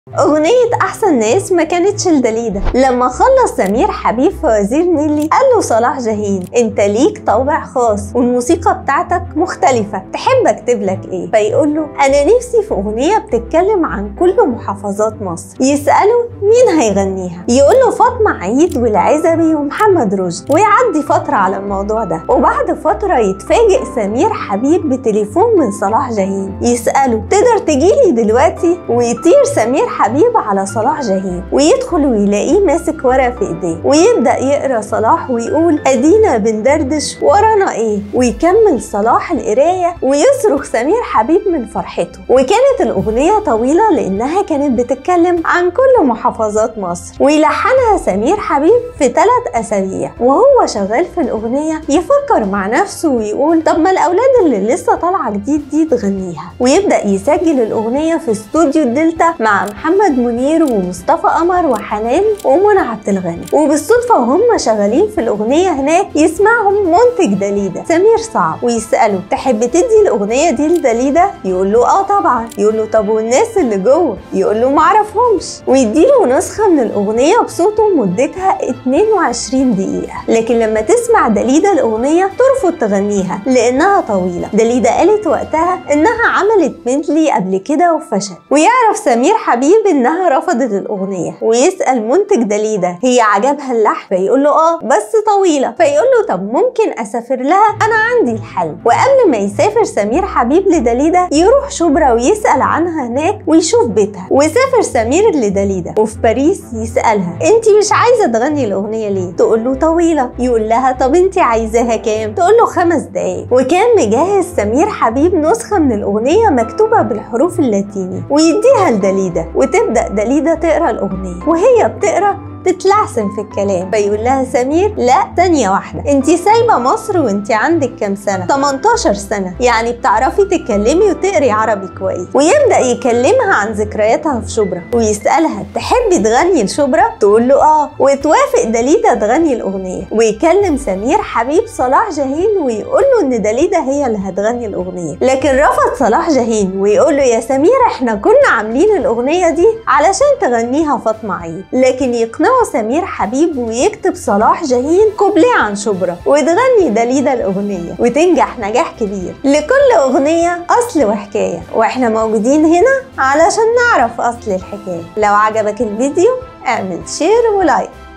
أغنية أحسن ناس ما كانتش لدليدة لما خلص سمير حبيب فوزير نيلي قال له صلاح جاهين أنت ليك طابع خاص والموسيقى بتاعتك مختلفة تحب أكتب لك إيه؟ فيقول له أنا نفسي في أغنية بتتكلم عن كل محافظات مصر يسأله مين هيغنيها؟ يقول له فاطمة عيد والعزبي ومحمد رشدي ويعدي فترة على الموضوع ده وبعد فترة يتفاجئ سمير حبيب بتليفون من صلاح جاهين يسأله تقدر تجيلي دلوقتي ويطير سمير حبيب على صلاح جاهين ويدخل ويلاقيه ماسك ورقه في ايديه ويبدا يقرا صلاح ويقول ادينا بندردش ورانا ايه ويكمل صلاح القرايه ويصرخ سمير حبيب من فرحته وكانت الاغنيه طويله لانها كانت بتتكلم عن كل محافظات مصر ويلحنها سمير حبيب في ثلاث اسابيع وهو شغال في الاغنيه يفكر مع نفسه ويقول طب ما الاولاد اللي لسه طالعه جديد دي تغنيها ويبدا يسجل الاغنيه في استوديو الدلتا مع محمد منير ومصطفى قمر وحنان ومنى عبد الغني وبالصدفه وهم شغالين في الاغنيه هناك يسمعهم منتج دليده سمير صعب ويساله تحب تدي الاغنيه دي لدليده يقول له اه طبعا يقول له طب والناس اللي جوه يقول له معرفهمش ويديله نسخه من الاغنيه بصوته مدتها 22 دقيقه لكن لما تسمع دليده الاغنيه ترفض تغنيها لانها طويله دليده قالت وقتها انها عملت ميدلي قبل كده وفشل ويعرف سمير حبيب انها رفضت الاغنيه ويسال منتج دليده هي عجبها اللحن فيقول له اه بس طويله فيقول له طب ممكن اسافر لها انا عندي الحل وقبل ما يسافر سمير حبيب لدليده يروح شبرا ويسال عنها هناك ويشوف بيتها وسافر سمير لدليده وفي باريس يسالها انت مش عايزه تغني الاغنيه ليه تقول له طويله يقول لها طب انت عايزاها كام تقول له خمس دقايق وكان مجهز سمير حبيب نسخه من الاغنيه مكتوبه بالحروف اللاتيني ويديها لدليده وتبدا دليده تقرا الاغنيه وهي بتقرا تتلعثم في الكلام فيقول لها سمير لا ثانية واحدة انت سايبة مصر وانت عندك كام سنة 18 سنة يعني بتعرفي تتكلمي وتقري عربي كويس ويبدأ يكلمها عن ذكرياتها في شبرا ويسألها تحبي تغني لشبرا تقول له اه وتوافق دليدة تغني الأغنية ويكلم سمير حبيب صلاح جاهين ويقول له ان دليدة هي اللي هتغني الأغنية لكن رفض صلاح جاهين ويقول له يا سمير احنا كنا عاملين الأغنية دي علشان تغنيها فاطمة عيد لكن يقنعه سمير حبيب ويكتب صلاح جاهين كوبليه عن شبرا وتغني دليدة الأغنية وتنجح نجاح كبير لكل أغنية أصل وحكاية وإحنا موجودين هنا علشان نعرف أصل الحكاية لو عجبك الفيديو اعمل شير ولايك